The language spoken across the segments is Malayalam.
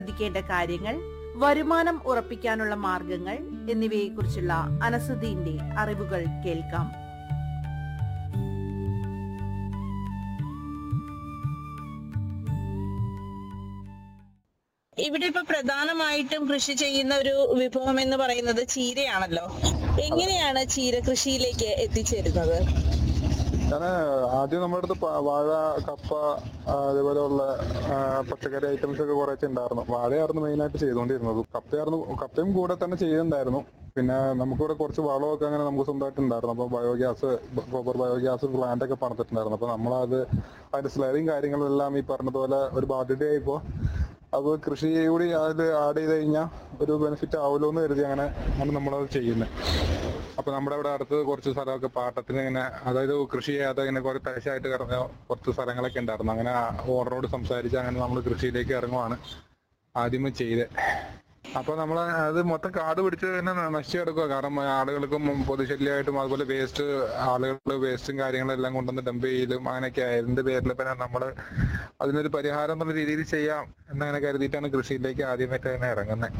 ശ്രദ്ധിക്കേണ്ട കാര്യങ്ങൾ വരുമാനം ഉറപ്പിക്കാനുള്ള മാർഗങ്ങൾ എന്നിവയെക്കുറിച്ചുള്ള അനസുദ്ദീന്റെ അറിവുകൾ കേൾക്കാം ഇവിടെ ഇപ്പൊ പ്രധാനമായിട്ടും കൃഷി ചെയ്യുന്ന ഒരു വിഭവം എന്ന് പറയുന്നത് ചീരയാണല്ലോ എങ്ങനെയാണ് ചീര കൃഷിയിലേക്ക് എത്തിച്ചേരുന്നത് ഞാൻ ആദ്യം നമ്മുടെ അടുത്ത് പ- വാഴ കപ്പ ആ, അതേപോലെയുള്ള ആ, പച്ചക്കറി ഐറ്റംസ് ഒക്കെ കുറേശ്ശെ ഉണ്ടായിരുന്നു വാഴയായിരുന്നു മെയിൻ ആയിട്ട് ചെയ്തുകൊണ്ടിരുന്നത് കപ്പയായിരുന്നു കപ്പയും കൂടെ തന്നെ ചെയ്യുന്നുണ്ടായിരുന്നു പിന്നെ നമുക്കിവിടെ കുറച്ച് വളമൊക്കെ അങ്ങനെ നമുക്ക് സ്വന്തമായിട്ട് ഉണ്ടായിരുന്നു അപ്പൊ ബയോഗ്യാസ് പ്രോപ്പർ ബയോഗ്യാസ് പ്ലാന്റ് ഒക്കെ പണിതിട്ടുണ്ടായിരുന്നു അപ്പൊ നമ്മളത് അതിന്റെ സ്ലറിയും കാര്യങ്ങളും എല്ലാം ഈ പറഞ്ഞതുപോലെ ഒരു ബാധ്യതയായിപ്പോ അത് കൃഷി കൂടി അതിൽ ആഡ് ചെയ്ത് കഴിഞ്ഞാൽ ഒരു ബെനിഫിറ്റ് ആവുമല്ലോ എന്ന് കരുതി അങ്ങനെ ആണ് നമ്മളത് ചെയ്യുന്നത് അപ്പൊ നമ്മുടെ ഇവിടെ അടുത്ത് കുറച്ച് സ്ഥലമൊക്കെ പാട്ടത്തിന് ഇങ്ങനെ അതായത് കൃഷി ചെയ്യാതെ ഇങ്ങനെ കുറെ തരിശായിട്ട് കിടന്ന കുറച്ച് സ്ഥലങ്ങളൊക്കെ ഉണ്ടായിരുന്നു അങ്ങനെ ഓർഡറോട് സംസാരിച്ച് അങ്ങനെ നമ്മൾ കൃഷിയിലേക്ക് ഇറങ്ങുവാണ് ആദ്യമേ ചെയ്ത് അപ്പൊ നമ്മൾ അത് മൊത്തം കാട് പിടിച്ച് തന്നെ നശിച്ചു കിടക്കുക കാരണം ആളുകൾക്കും പൊതുശല്യമായിട്ടും അതുപോലെ വേസ്റ്റ് ആളുകൾ വേസ്റ്റും കാര്യങ്ങളും എല്ലാം കൊണ്ടുവന്ന് ഡംപ് ചെയ്യലും അങ്ങനെയൊക്കെ ആയതിന്റെ പേരിൽ പിന്നെ നമ്മൾ അതിനൊരു പരിഹാരം എന്നുള്ള രീതിയിൽ ചെയ്യാം എന്നങ്ങനെ കരുതിയിട്ടാണ് കൃഷിയിലേക്ക് ആദ്യമായിട്ട് തന്നെ ഇറങ്ങുന്നത്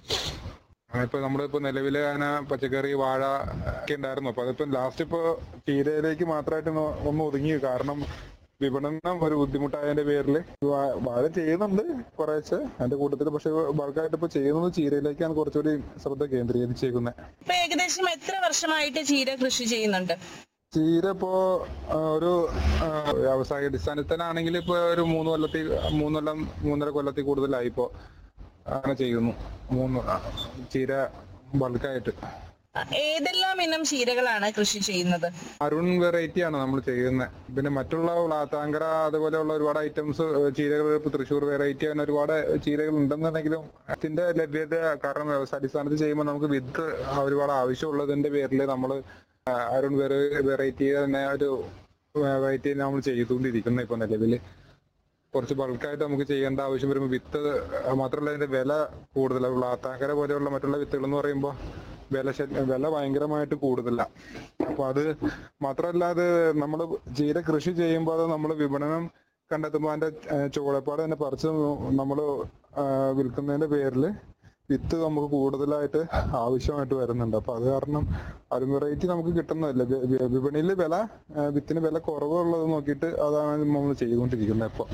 ഇപ്പൊ നമ്മളിപ്പോ നിലവില് അങ്ങനെ പച്ചക്കറി വാഴ ഒക്കെ ഉണ്ടായിരുന്നു അപ്പൊ അതിപ്പോ ലാസ്റ്റ് ഇപ്പോ ചീരയിലേക്ക് മാത്രമായിട്ട് ഒന്ന് ഒന്ന് ഒതുങ്ങി കാരണം വിപണനം ഒരു ബുദ്ധിമുട്ടായതിന്റെ പേരിൽ വാഴ ചെയ്യുന്നുണ്ട് കുറേശ്ശെ അതിന്റെ കൂട്ടത്തിൽ പക്ഷെ ബൾക്കായിട്ട് ഇപ്പൊ ചെയ്യുന്നത് ചീരയിലേക്കാണ് കുറച്ചുകൂടി ശ്രദ്ധ കേന്ദ്രീകരിച്ചേക്കുന്നത് ഇപ്പൊ ഏകദേശം എത്ര വർഷമായിട്ട് ചീര കൃഷി ചെയ്യുന്നുണ്ട് ചീര ഇപ്പോ ആ, ഒരു ആ, വ്യാവസായിക അടിസ്ഥാനത്തിലാണെങ്കിൽ ഇപ്പൊ ഒരു മൂന്ന് കൊല്ലത്തിൽ മൂന്ന് കൊല്ലം മൂന്നര കൊല്ലത്തിൽ കൂടുതലായി ഇപ്പോ അങ്ങനെ ചെയ്യുന്നു മൂന്ന് ആ, ചീര ബൾക്കായിട്ട് ഏതെല്ലാം ഇനം ചീരകളാണ് കൃഷി ചെയ്യുന്നത് അരുൺ വെറൈറ്റി ആണ് നമ്മൾ ചെയ്യുന്നത് പിന്നെ മറ്റുള്ള വ്ളാത്താങ്കര അതുപോലെയുള്ള ഒരുപാട് ഐറ്റംസ് ചീരകൾ ഇപ്പൊ തൃശ്ശൂർ വെറൈറ്റി അങ്ങനെ ഒരുപാട് ചീരകൾ ഉണ്ടെന്നുണ്ടെങ്കിലും അതിന്റെ ലഭ്യത കാരണം വ്യവസായ അടിസ്ഥാനത്തിൽ ചെയ്യുമ്പോൾ നമുക്ക് വിത്ത് ഒരുപാട് ആവശ്യമുള്ളതിന്റെ പേരിൽ നമ്മൾ അരുൺ വെറൈറ്റി തന്നെ ഒരു വെറൈറ്റി നമ്മൾ ചെയ്തുകൊണ്ടിരിക്കുന്നത് ഇപ്പൊ നിലവില് കുറച്ച് ബൾക്കായിട്ട് നമുക്ക് ചെയ്യേണ്ട ആവശ്യം വരുമ്പോൾ വിത്ത് മാത്രമല്ല അതിന്റെ വില കൂടുതലാണ് വ്ളാത്താങ്കര പോലെയുള്ള മറ്റുള്ള വിത്തുകൾ എന്ന് പറയുമ്പോൾ വില ശ- വില ഭയങ്കരമായിട്ട് കൂടുതലാണ് അപ്പൊ അത് മാത്രമല്ല അത് നമ്മൾ ചീര കൃഷി ചെയ്യുമ്പോൾ അത് നമ്മൾ വിപണനം കണ്ടെത്തുമ്പോൾ അതിന്റെ ഏഹ്, ചുവടപ്പാട് തന്നെ പറിച്ച് നമ്മൾ വിൽക്കുന്നതിന്റെ പേരിൽ വിത്ത് നമുക്ക് കൂടുതലായിട്ട് ആവശ്യമായിട്ട് വരുന്നുണ്ട് അപ്പൊ അത് കാരണം അരുൺ വെറൈറ്റി നമുക്ക് കിട്ടുന്നതല്ല വിപണിയിൽ വില ഏഹ്, വിത്തിന് വില കുറവുള്ളത് നോക്കിയിട്ട് അതാണ് നമ്മൾ ചെയ്തുകൊണ്ടിരിക്കുന്നത് ഇപ്പൊ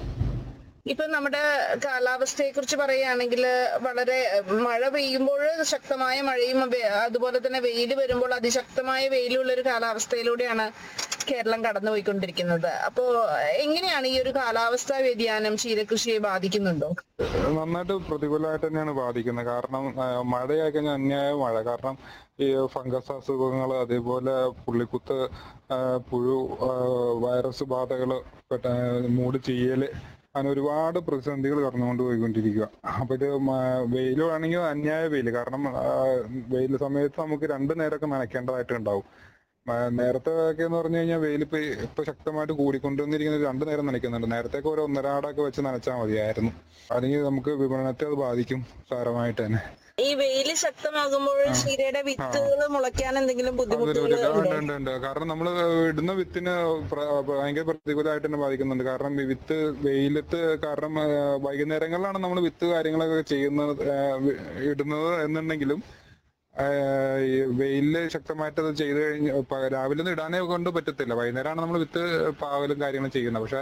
ഇപ്പൊ നമ്മുടെ കാലാവസ്ഥയെ കുറിച്ച് പറയുകയാണെങ്കിൽ വളരെ മഴ പെയ്യുമ്പോൾ ശക്തമായ മഴയും വെ- അതുപോലെ തന്നെ വെയിൽ വരുമ്പോൾ അതിശക്തമായ വെയിലുള്ള ഒരു കാലാവസ്ഥയിലൂടെയാണ് കേരളം കടന്നുപോയിക്കൊണ്ടിരിക്കുന്നത് അപ്പോ എങ്ങനെയാണ് ഈ ഒരു കാലാവസ്ഥാ വ്യതിയാനം ചീരകൃഷിയെ ബാധിക്കുന്നുണ്ടോ നന്നായിട്ട് പ്രതികൂലമായിട്ട് തന്നെയാണ് ബാധിക്കുന്നത് കാരണം ആ, മഴയായി കഴിഞ്ഞാൽ അന്യായ മഴ കാരണം ഈ ഫംഗസ് അസുഖങ്ങൾ അതേപോലെ പുള്ളിക്കുത്ത് ആ, പുഴു ആ, വൈറസ് ബാധകൾ മൂട് ചെയ്യല് അങ്ങനെ ഒരുപാട് പ്രതിസന്ധികൾ കടന്നുകൊണ്ട് പോയിക്കൊണ്ടിരിക്കുക അപ്പൊ ഇത് വെയിലാണെങ്കിൽ അന്യായ വെയിൽ കാരണം വെയിൽ സമയത്ത് നമുക്ക് രണ്ടു നേരമൊക്കെ നനയ്ക്കേണ്ടതായിട്ട് ഉണ്ടാവും മ- നേരത്തെ ഒക്കെ എന്ന് പറഞ്ഞു കഴിഞ്ഞാൽ വെയിൽ ഇപ്പൊ ഇപ്പൊ ശക്തമായിട്ട് കൂടിക്കൊണ്ടുവന്നിരിക്കുന്നത് രണ്ടു നേരം നനയ്ക്കുന്നുണ്ട് നേരത്തെ ഒരു ഒന്നരാടൊക്കെ വെച്ച് നനച്ചാൽ മതിയായിരുന്നു അല്ലെങ്കിൽ നമുക്ക് വിപണനത്തെ അത് ബാധിക്കും സാരമായിട്ട് തന്നെ ഈ വെയിൽ ശക്തമാകുമ്പോൾ ചീരയുടെ വിത്തുകൾ മുളയ്ക്കാൻ എന്തെങ്കിലും അതൊരു ബുദ്ധിമുട്ടുകൾ ഒരു- ഉണ്ടോ ഉണ്ട് ഉണ്ട് ഉണ്ട് കാരണം നമ്മൾ ഇടുന്ന വിത്തിന് പ്ര- ഭയങ്കര പ്രതികൂലമായിട്ട് തന്നെ ബാധിക്കുന്നുണ്ട് കാരണം ഈ വിത്ത് വെയിലത്ത് കാരണം ആ, വൈകുന്നേരങ്ങളിലാണ് നമ്മൾ വിത്ത് കാര്യങ്ങളൊക്കെ ചെയ്യുന്നത് ആ, വി- ഇടുന്നത് എന്നുണ്ടെങ്കിലും ആ, ഈ വെയിലില് ശക്തമായിട്ട് അത് ചെയ്ത് കഴിഞ്ഞ് പ- രാവിലെ ഒന്നും ഇടാനേ കൊണ്ട് പറ്റത്തില്ല വൈകുന്നേരമാണ് നമ്മൾ വിത്ത് പാവലും കാര്യങ്ങളും ചെയ്യുന്നത് പക്ഷെ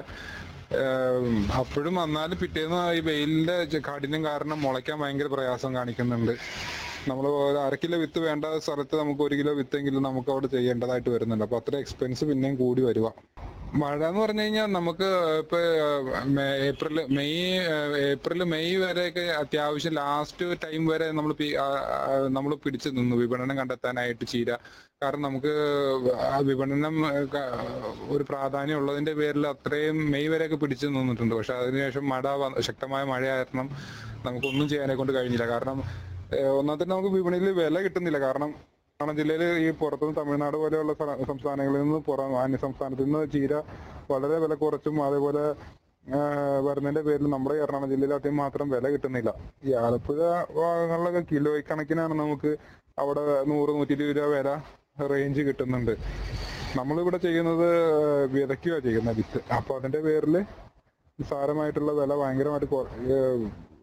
ഏഹ് അപ്പോഴും വന്നാലും പിറ്റേന്ന് ഈ വെയിലിന്റെ ചെ- കാഠിന്യം കാരണം മുളയ്ക്കാൻ ഭയങ്കര പ്രയാസം കാണിക്കുന്നുണ്ട് നമ്മൾ അര കിലോ വിത്ത് വേണ്ട സ്ഥലത്ത് നമുക്ക് ഒരു കിലോ വിത്തെങ്കിലും നമുക്ക് അവിടെ ചെയ്യേണ്ടതായിട്ട് വരുന്നുണ്ട് അപ്പൊ അത്ര എക്സ്പെൻസ് പിന്നെയും കൂടി വരുക മഴ എന്ന് പറഞ്ഞു കഴിഞ്ഞാൽ നമുക്ക് ഇപ്പൊ മേ- ഏപ്രിൽ മെയ് ഏപ്രിൽ മെയ് വരെയൊക്കെ അത്യാവശ്യം ലാസ്റ്റ് ടൈം വരെ നമ്മൾ നമ്മൾ പിടിച്ചു നിന്നു വിപണനം കണ്ടെത്താനായിട്ട് ചീര കാരണം നമുക്ക് ആ വിപണനം ഏഹ്, ക- ഒരു പ്രാധാന്യം ഉള്ളതിന്റെ പേരിൽ അത്രയും മെയ് വരെയൊക്കെ പിടിച്ചു നിന്നിട്ടുണ്ട് പക്ഷെ അതിനുശേഷം മഴ വന്ന- ശക്തമായ മഴ കാരണം നമുക്കൊന്നും ചെയ്യാനെ കൊണ്ട് കഴിഞ്ഞില്ല കാരണം ഏഹ്, ഒന്നാമത്തെ നമുക്ക് വിപണിയിൽ വില കിട്ടുന്നില്ല കാരണം എറണാകുളം ജില്ലയിൽ ഈ പുറത്തുനിന്ന് തമിഴ്നാട് പോലെയുള്ള സ്ഥല- സംസ്ഥാനങ്ങളിൽ നിന്ന് പുറം അന്യ സംസ്ഥാനത്ത് നിന്ന് ചീര വളരെ വില കുറച്ചും അതേപോലെ ആ, വരുന്നതിന്റെ പേരിൽ നമ്മുടെ ഈ എറണാകുളം ജില്ലയിൽ അധികം മാത്രം വില കിട്ടുന്നില്ല ഈ ആലപ്പുഴ ഭാഗങ്ങളിലൊക്കെ കിലോ കണക്കിനാണ് നമുക്ക് അവിടെ നൂറ് നൂറ്റി ഇരുപത് രൂപ വില റേഞ്ച് കിട്ടുന്നുണ്ട് നമ്മളിവിടെ ചെയ്യുന്നത് വിതയ്ക്കുക ചെയ്യുന്ന വിത്ത് അപ്പൊ അതിന്റെ പേരിൽ നിസ്സാരമായിട്ടുള്ള വില ഭയങ്കരമായിട്ട് കുറ- ഏഹ്